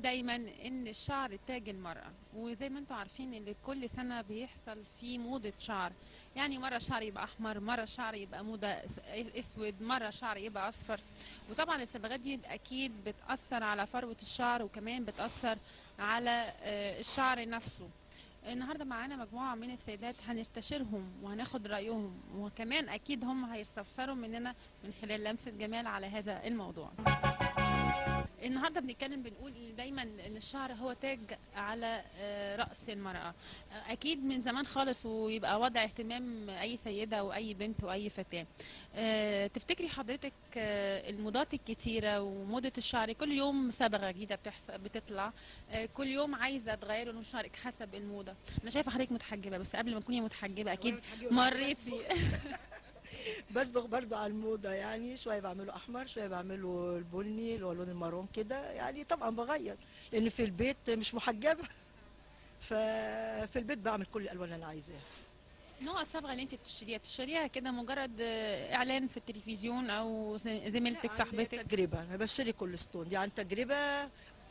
بنقول دايما ان الشعر تاج المرأة وزي ما انتم عارفين ان كل سنة بيحصل في موضة شعر يعني مرة شعر يبقى احمر مرة شعر يبقى موضة اس- اسود مرة شعر يبقى اصفر وطبعا الصبغات دي اكيد بتأثر على فروة الشعر وكمان بتأثر على آه، الشعر نفسه النهارده معانا مجموعه من السيدات هنستشيرهم وهناخد رايهم وكمان اكيد هم هيستفسروا مننا من خلال لمسه جمال على هذا الموضوع النهارده بنتكلم بنقول دايما ان الشعر هو تاج على آه، راس المراه آه، اكيد من زمان خالص ويبقى وضع اهتمام اي سيده واي بنت واي فتاه آه، تفتكري حضرتك آه، الموضات الكتيره وموضه الشعر كل يوم صبغه جديده بتحصل بتطلع آه، كل يوم عايزه تغيري لون شعرك حسب الموضه انا شايفه حضرتك متحجبه بس قبل ما تكوني متحجبه اكيد متحجبة. مريتي بصبغ برضو على الموضة يعني شوية بعمله أحمر شوية بعمله البني اللي هو اللون المارون كده يعني طبعا بغير لأن في البيت مش محجبة ففي البيت بعمل كل الألوان اللي أنا عايزاها نوع الصبغه اللي انت بتشتريها بتشتريها كده مجرد آه، اعلان في التلفزيون او ز- زميلتك لا، عن صاحبتك تجربة أنا بشتري كل ستون دي عن تجربة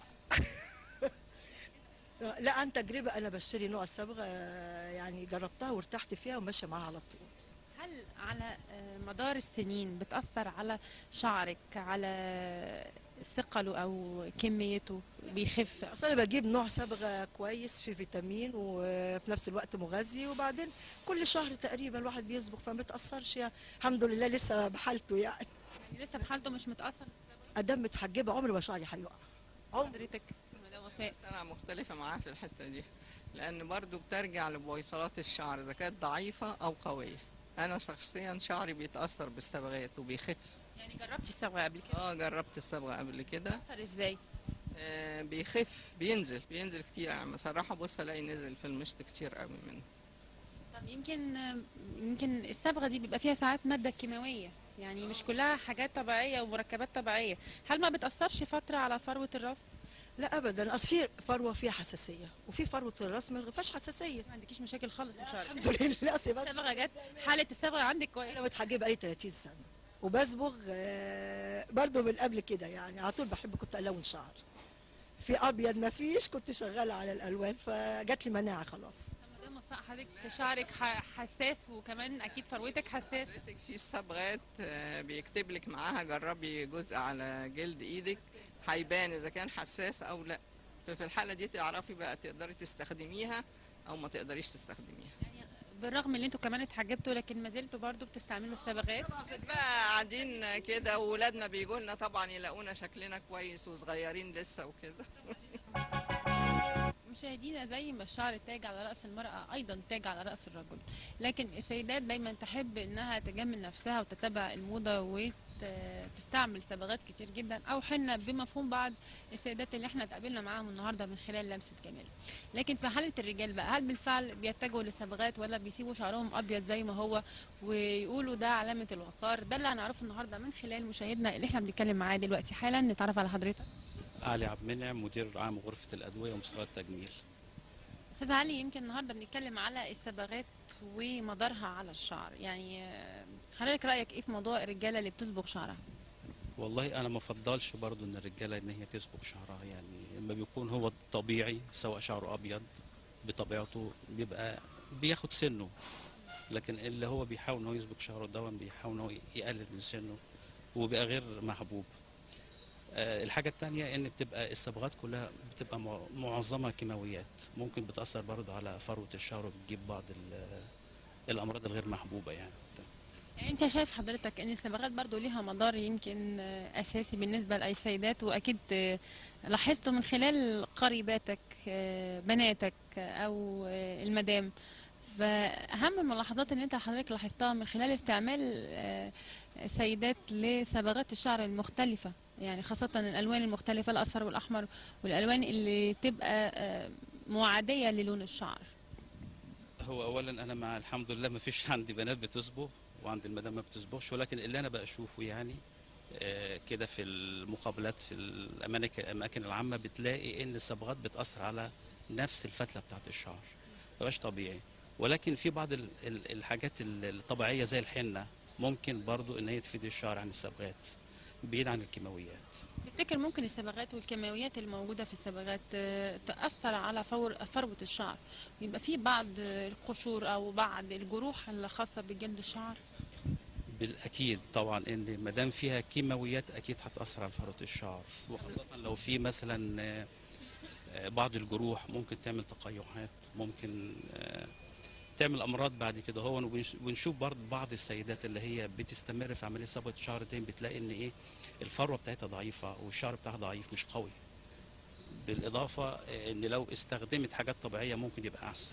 لا عن تجربة أنا بشتري نوع الصبغة يعني جربتها وارتحت فيها وماشية معاها على طول هل على آه، مدار السنين بتأثر على شعرك على ثقله أو كميته بيخف اصل انا بجيب نوع صبغه كويس فيه فيتامين وفي نفس الوقت مغذي وبعدين كل شهر تقريبا الواحد بيصبغ فما بتاثرش يعني الحمد لله لسه بحالته يعني يعني لسه بحالته مش متأثر ادام متحجبه عمري ما شعري هيقع عمري حضرتك مدام وفاء انا مختلفه معاه في الحته دي لان برضو بترجع لبويصلات الشعر اذا كانت ضعيفه او قويه انا شخصيا شعري بيتاثر بالصبغات وبيخف يعني جربتي الصبغة قبل كده اه جربت الصبغه قبل كده بتأثر ازاي؟ آه بيخف بينزل بينزل كتير يعني بصراحه بص الاقي نزل في المشط كتير قوي منه طب يمكن يمكن الصبغة دي بيبقى فيها ساعات مادة كيماوية يعني مش كلها حاجات طبيعية ومركبات طبيعية هل ما بتأثرش فترة على فروة الراس؟ لا ابدا اصل في فروه فيها حساسيه وفي فروه الراس ما فيهاش حساسيه ما عندكيش مشاكل خالص في شعرك الحمد لله اصل بس الصبغة جت حالة الصبغة عندك كويس انا متحجبه بقالي 30 سنه وبصبغ آه، برضو من قبل كده يعني على طول بحب كنت الون شعر في ابيض ما فيش كنت شغاله على الالوان فجات لي مناعه خلاص مدام وفاء حضرتك شعرك ح- حساس وكمان اكيد فروتك حساس حضرتك في صبغات آه، بيكتب لك معاها جربي جزء على جلد ايدك هيبان اذا كان حساس او لا ففي الحاله دي تعرفي بقى تقدري تستخدميها او ما تقدريش تستخدميها يعني بالرغم ان انتوا كمان اتحجبتوا لكن ما زلتوا برضو بتستعملوا الصبغات بقى قاعدين كده واولادنا بيجوا لنا طبعا يلاقونا شكلنا كويس وصغيرين لسه وكده مشاهدينا زي ما الشعر تاج على راس المراه ايضا تاج على راس الرجل لكن السيدات دايما تحب انها تجمل نفسها وتتبع الموضه وتستعمل صبغات كتير جدا او حنه بمفهوم بعض السيدات اللي احنا اتقابلنا معاهم النهارده من خلال لمسه جمال لكن في حاله الرجال بقى هل بالفعل بيتجهوا للصبغات ولا بيسيبوا شعرهم ابيض زي ما هو ويقولوا ده علامه الوقار ده اللي هنعرفه النهارده من خلال مشاهدنا اللي احنا بنتكلم معاه دلوقتي حالا نتعرف على حضرتك علي عبد المنعم مدير عام غرفة الأدوية ومستوى التجميل استاذ علي يمكن النهارده بنتكلم على الصبغات ومدارها على الشعر يعني آه، حضرتك رايك ايه في موضوع الرجاله اللي بتصبغ شعرها والله أنا ما فضلش برضو إن الرجالة إن هي تصبغ شعرها يعني لما بيكون هو الطبيعي سواء شعره أبيض بطبيعته بيبقى بياخد سنه لكن اللي هو بيحاول إن هو يصبغ شعره ده بيحاول إن هو يقلل من سنه وبيبقى غير محبوب آه، الحاجة التانية إن بتبقى الصبغات كلها بتبقى مع- معظمها كيماويات ممكن بتأثر برضه على فروة الشعر وبتجيب بعض ال- الأمراض الغير محبوبة يعني يعني انت شايف حضرتك ان الصبغات برضو ليها مدار يمكن آه، اساسي بالنسبه لاي سيدات واكيد آه، لاحظته من خلال قريباتك آه، بناتك آه، او آه، المدام فاهم الملاحظات اللي انت حضرتك لاحظتها من خلال استعمال آه، سيدات لصبغات الشعر المختلفه يعني خاصه الالوان المختلفه الاصفر والاحمر والالوان اللي تبقى آه، معاديه للون الشعر هو اولا انا مع الحمد لله ما فيش عندي بنات بتصبغ وعند المدام ما بتصبغش ولكن اللي انا بشوفه يعني آه، كده في المقابلات في الأماكن- الاماكن العامه بتلاقي ان الصبغات بتاثر على نفس الفتله بتاعت الشعر مبقاش طبيعي ولكن في بعض ال- ال- الحاجات ال- الطبيعيه زي الحنه ممكن برضو ان هي تفيد الشعر عن الصبغات بعيد عن الكيماويات تفتكر ممكن الصبغات والكيماويات الموجودة في الصبغات آه، تأثر على فور فروة الشعر ويبقى في بعض القشور أو بعض الجروح الخاصة بجلد الشعر بالاكيد طبعا ان ما دام فيها كيماويات اكيد هتاثر على فروه الشعر وخاصه لو في مثلا آه، آه، بعض الجروح ممكن تعمل تقيحات ممكن آه، تعمل امراض بعد كده هو ونش- ونشوف برضه بعض السيدات اللي هي بتستمر في عمليه صبغه الشعر دي بتلاقي ان ايه الفروه بتاعتها ضعيفه والشعر بتاعها ضعيف مش قوي بالاضافه آه، ان لو استخدمت حاجات طبيعيه ممكن يبقى احسن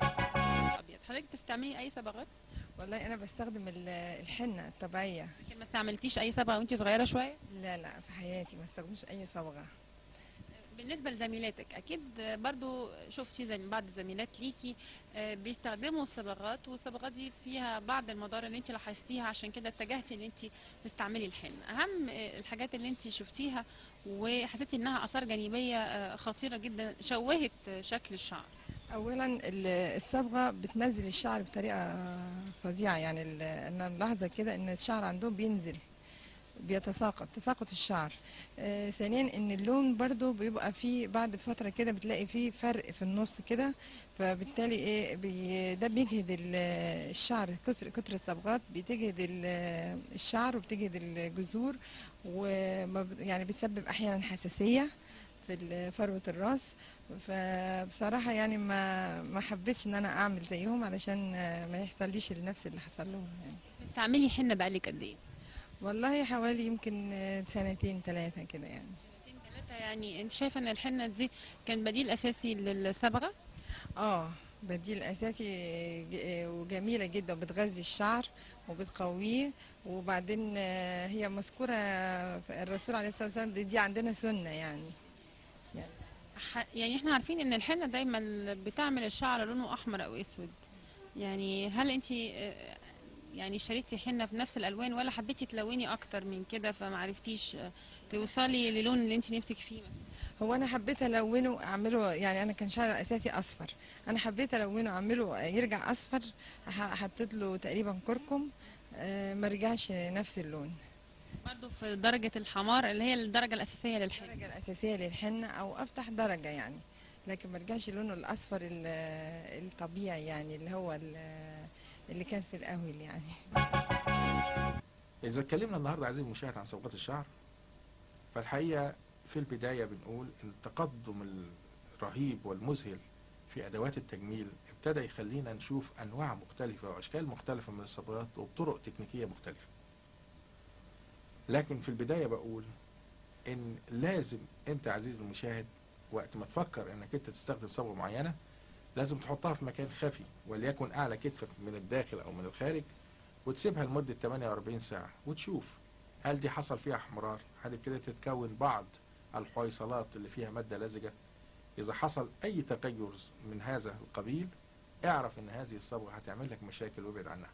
أبيض حضرتك تستعملي أي صبغات؟ والله انا بستخدم ال- الحنه الطبيعيه لكن ما استعملتيش أي صبغة وأنت صغيرة شوية؟ لا لا في حياتي ما استخدمش اي صبغه بالنسبة لزميلاتك أكيد برضو شفتي زي بعض الزميلات ليكي آه، بيستخدموا الصبغات والصبغات دي فيها بعض المضار اللي انت لاحظتيها عشان كده اتجهتي ان انت تستعملي الحنة أهم آه، الحاجات اللي انت شفتيها وحسيتي انها آثار جانبية آه، خطيرة جدا شوهت آه، شكل الشعر اولا ال- الصبغه بتنزل الشعر بطريقه فظيعه يعني ال- انا ملاحظه كده ان الشعر عندهم بينزل بيتساقط تساقط الشعر آه ثانيا ان اللون برضو بيبقى فيه بعد فتره كده بتلاقي فيه فرق في النص كده فبالتالي ايه بي ده بيجهد ال- الشعر كتر كتر الصبغات بتجهد ال- الشعر وبتجهد الجذور وما ب- يعني بتسبب احيانا حساسيه في ال- فروه الراس فبصراحه يعني ما ما حبيتش ان انا اعمل زيهم علشان آه، ما يحصليش نفس اللي حصل لهم يعني تستعملي حنة بقالك قد ايه؟ والله حوالي يمكن آه، سنتين ثلاثه كده يعني سنتين ثلاثة يعني انت شايفة ان الحنة دي كان بديل اساسي للصبغة؟ اه بديل اساسي ج- وجميله جدا وبتغذي الشعر وبتقويه وبعدين آه، هي مذكوره في الرسول عليه الصلاه والسلام دي, دي عندنا سنه يعني ح- يعني احنا عارفين ان الحنة دايما بتعمل الشعر لونه احمر او اسود يعني هل انت يعني اشتريتي حنة في نفس الالوان ولا حبيتي تلوني اكتر من كده فما عرفتيش آه، توصلي للون اللي انت نفسك فيه مثلا؟ هو انا حبيت الونه اعمله يعني انا كان شعري الاساسي اصفر انا حبيت الونه اعمله يرجع اصفر ح- حطيت له تقريبا كركم آه، ما رجعش نفس اللون برضه في درجة الحمار اللي هي الدرجة الأساسية للحنة الدرجه الاساسيه للحنه او افتح درجه يعني لكن ما رجعش لونه الاصفر ال- الطبيعي يعني اللي هو ال- اللي كان في الاول يعني إذا اتكلمنا النهاردة عزيزي المشاهد عن صبغات الشعر فالحقيقة في البداية بنقول إن التقدم الرهيب والمذهل في أدوات التجميل ابتدى يخلينا نشوف أنواع مختلفة وأشكال مختلفة من الصبغات وبطرق تكنيكية مختلفة لكن في البداية بقول إن لازم أنت عزيزي المشاهد وقت ما تفكر إنك أنت تستخدم صبغة معينة لازم تحطها في مكان خفي وليكن أعلى كتفك من الداخل أو من الخارج وتسيبها لمدة 48 ساعة وتشوف هل دي حصل فيها احمرار هل ابتدت تتكون بعض الحويصلات اللي فيها مادة لزجة إذا حصل أي تغير من هذا القبيل اعرف إن هذه الصبغة هتعمل لك مشاكل وابعد عنها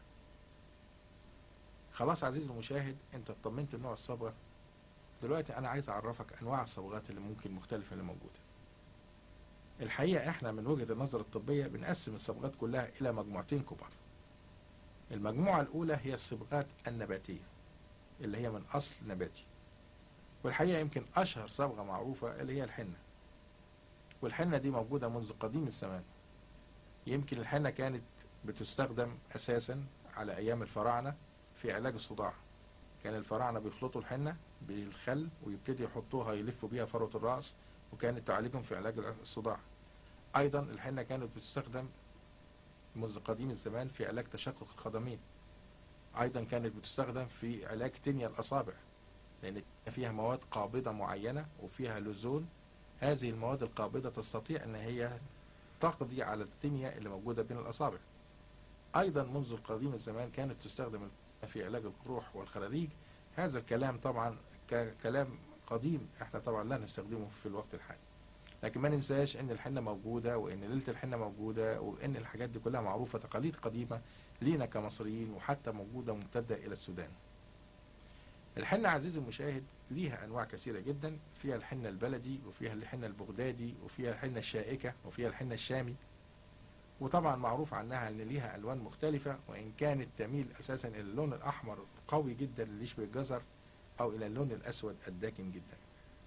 خلاص عزيزي المشاهد أنت اطمنت لنوع الصبغة دلوقتي أنا عايز أعرفك أنواع الصبغات اللي ممكن مختلفة اللي موجودة الحقيقة إحنا من وجهة النظر الطبية بنقسم الصبغات كلها إلى مجموعتين كبار المجموعة الأولى هي الصبغات النباتية اللي هي من أصل نباتي والحقيقة يمكن أشهر صبغة معروفة اللي هي الحنة والحنة دي موجودة منذ قديم الزمان يمكن الحنة كانت بتستخدم أساسا على أيام الفراعنة في علاج الصداع كان الفراعنة بيخلطوا الحنة بالخل ويبتدي يحطوها يلفوا بيها فروة الرأس وكانت تعالجهم في علاج الصداع أيضا الحنة كانت بتستخدم منذ قديم الزمان في علاج تشقق القدمين أيضا كانت بتستخدم في علاج تنيا الأصابع لأن فيها مواد قابضة معينة وفيها لزون هذه المواد القابضة تستطيع أن هي تقضي على التنيا اللي موجودة بين الأصابع أيضا منذ القديم الزمان كانت تستخدم في علاج القروح والخراريج هذا الكلام طبعا ك- كلام قديم احنا طبعا لا نستخدمه في الوقت الحالي لكن ما ننساش ان الحنه موجوده وان ليله الحنه موجوده وان الحاجات دي كلها معروفه تقاليد قديمه لينا كمصريين وحتى موجوده ممتده الى السودان. الحنه عزيزي المشاهد ليها انواع كثيره جدا فيها الحنه البلدي وفيها الحنه البغدادي وفيها الحنه الشائكه وفيها الحنه الشامي وطبعا معروف عنها ان ليها الوان مختلفه وان كانت تميل اساسا الى اللون الاحمر القوي جدا اللي يشبه الجزر او الى اللون الاسود الداكن جدا.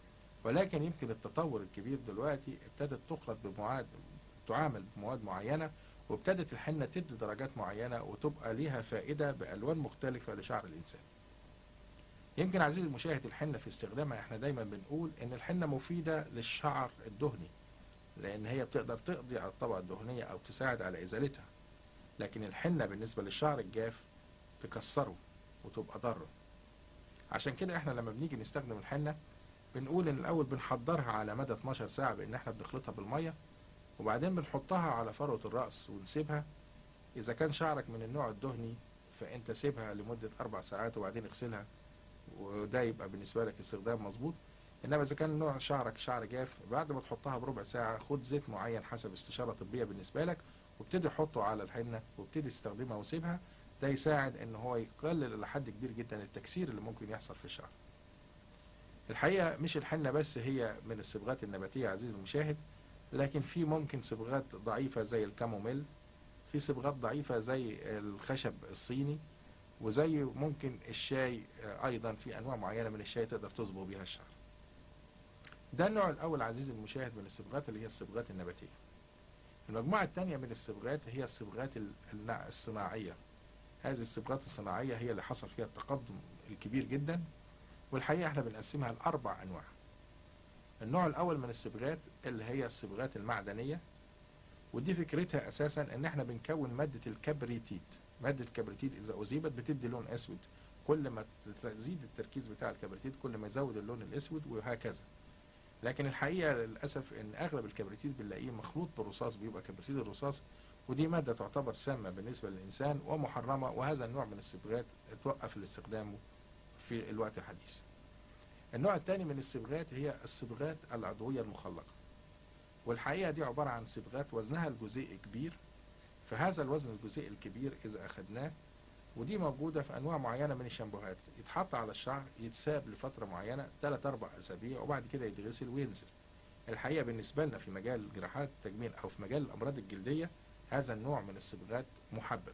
ولكن يمكن التطور الكبير دلوقتي ابتدت تخلط بمواد تعامل بمواد معينة وابتدت الحنة تدي درجات معينة وتبقى ليها فائدة بألوان مختلفة لشعر الإنسان يمكن عزيزي المشاهد الحنة في استخدامها احنا دايما بنقول ان الحنة مفيدة للشعر الدهني لان هي بتقدر تقضي على الطبقة الدهنية او تساعد على ازالتها لكن الحنة بالنسبة للشعر الجاف تكسره وتبقى ضارة عشان كده احنا لما بنيجي نستخدم الحنة بنقول ان الاول بنحضرها على مدى 12 ساعة بان احنا بنخلطها بالمية وبعدين بنحطها على فروة الرأس ونسيبها اذا كان شعرك من النوع الدهني فانت سيبها لمدة اربع ساعات وبعدين اغسلها وده يبقى بالنسبة لك استخدام مظبوط انما اذا كان نوع شعرك شعر جاف بعد ما تحطها بربع ساعة خد زيت معين حسب استشارة طبية بالنسبة لك وابتدي حطه على الحنة وابتدي استخدمها وسيبها ده يساعد ان هو يقلل الى حد كبير جدا التكسير اللي ممكن يحصل في الشعر الحقيقة مش الحنة بس هي من الصبغات النباتية عزيزي المشاهد لكن في ممكن صبغات ضعيفة زي الكاموميل في صبغات ضعيفة زي الخشب الصيني وزي ممكن الشاي آه، ايضا في انواع معينة من الشاي تقدر تصبغ بيها الشعر ده النوع الاول عزيزي المشاهد من الصبغات اللي هي الصبغات النباتية المجموعة الثانية من الصبغات هي الصبغات ال- النع- الصناعية هذه الصبغات الصناعية هي اللي حصل فيها التقدم الكبير جدا والحقيقة احنا بنقسمها لأربع أنواع النوع الأول من الصبغات اللي هي الصبغات المعدنية ودي فكرتها أساسا إن احنا بنكون مادة الكبريتيت مادة الكبريتيت إذا أذيبت بتدي لون أسود كل ما تزيد التركيز بتاع الكبريتيت كل ما يزود اللون الأسود وهكذا لكن الحقيقة للأسف إن أغلب الكبريتيت بنلاقيه مخلوط بالرصاص بيبقى كبريتيت الرصاص ودي مادة تعتبر سامة بالنسبة للإنسان ومحرمة وهذا النوع من الصبغات اتوقف الاستخدام في الوقت الحديث النوع الثاني من الصبغات هي الصبغات العضوية المخلقة والحقيقة دي عبارة عن صبغات وزنها الجزيء كبير فهذا الوزن الجزيء الكبير إذا أخذناه ودي موجودة في أنواع معينة من الشامبوهات يتحط على الشعر يتساب لفترة معينة 3 أربع أسابيع وبعد كده يتغسل وينزل الحقيقة بالنسبة لنا في مجال جراحات التجميل أو في مجال الأمراض الجلدية هذا النوع من الصبغات محبب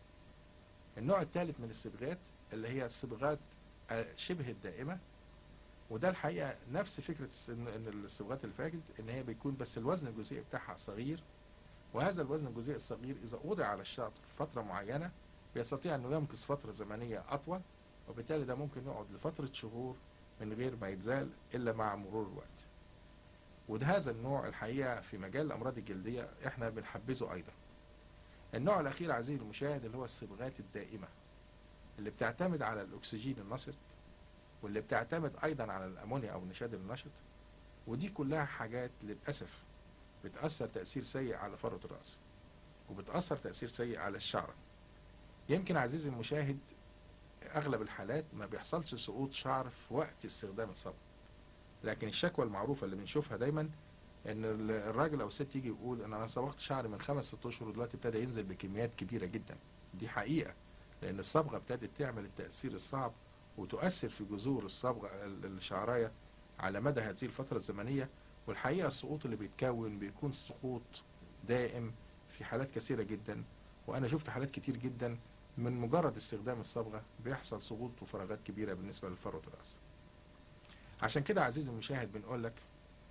النوع الثالث من الصبغات اللي هي الصبغات آه، شبه الدائمة وده الحقيقة نفس فكرة الس- إن إن الصبغات اللي فاتت إن هي بيكون بس الوزن الجزيئي بتاعها صغير وهذا الوزن الجزيئي الصغير إذا وضع على الشعر فترة معينة بيستطيع إنه يمكث فترة زمنية أطول وبالتالي ده ممكن يقعد لفترة شهور من غير ما يتزال إلا مع مرور الوقت وده هذا النوع الحقيقة في مجال الأمراض الجلدية إحنا بنحبذه أيضا النوع الأخير عزيزي المشاهد اللي هو الصبغات الدائمة اللي بتعتمد على الأكسجين النشط واللي بتعتمد أيضا على الأمونيا أو النشاد النشط ودي كلها حاجات للأسف بتأثر تأثير سيء على فروة الرأس وبتأثر تأثير سيء على الشعر يمكن عزيزي المشاهد أغلب الحالات ما بيحصلش سقوط شعر في وقت استخدام الصبغ لكن الشكوى المعروفة اللي بنشوفها دايما ان ال- الراجل او الست يجي يقول ان انا صبغت شعري من خمس ست اشهر ودلوقتي ابتدى ينزل بكميات كبيره جدا دي حقيقه لان الصبغه ابتدت تعمل التاثير الصعب وتؤثر في جذور الصبغه ال- الشعرايه على مدى هذه الفتره الزمنيه والحقيقه السقوط اللي بيتكون بيكون سقوط دائم في حالات كثيره جدا وانا شفت حالات كتير جدا من مجرد استخدام الصبغه بيحصل سقوط وفراغات كبيره بالنسبه لفروه الراس عشان كده عزيزي المشاهد بنقول لك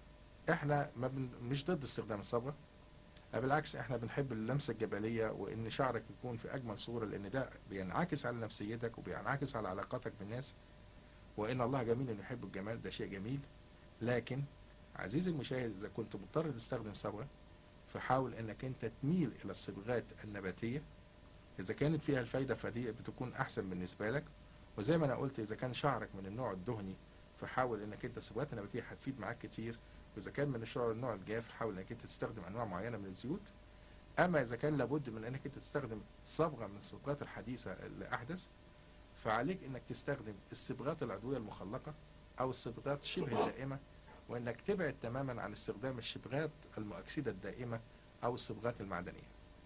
احنا ما بن... مش ضد استخدام الصبغه بالعكس احنا بنحب اللمسه الجبليه وان شعرك يكون في اجمل صوره لان ده بينعكس على نفسيتك وبينعكس على علاقاتك بالناس وان الله جميل انه يحب الجمال ده شيء جميل لكن عزيزي المشاهد اذا كنت مضطر تستخدم صبغه فحاول انك انت تميل الى الصبغات النباتيه اذا كانت فيها الفايده فدي بتكون احسن بالنسبه لك وزي ما انا قلت اذا كان شعرك من النوع الدهني فحاول انك انت الصبغات النباتيه هتفيد معاك كتير واذا كان من الشعر النوع الجاف حاول انك انت تستخدم انواع معينه من الزيوت اما اذا كان لابد من انك انت تستخدم صبغه من الصبغات الحديثه اللي احدث فعليك انك تستخدم الصبغات العضويه المخلقه او الصبغات شبه الدائمه وانك تبعد تماما عن استخدام الصبغات المؤكسده الدائمه او الصبغات المعدنيه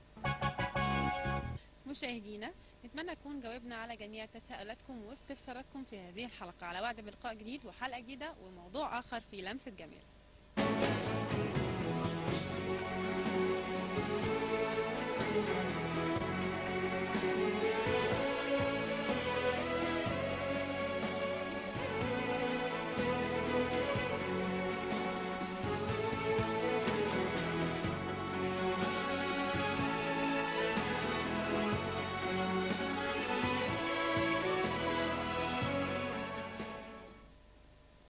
مشاهدينا نتمنى نكون جاوبنا على جميع تساؤلاتكم واستفساراتكم في هذه الحلقة على وعد بلقاء جديد وحلقة جديدة وموضوع آخر في لمسة جمال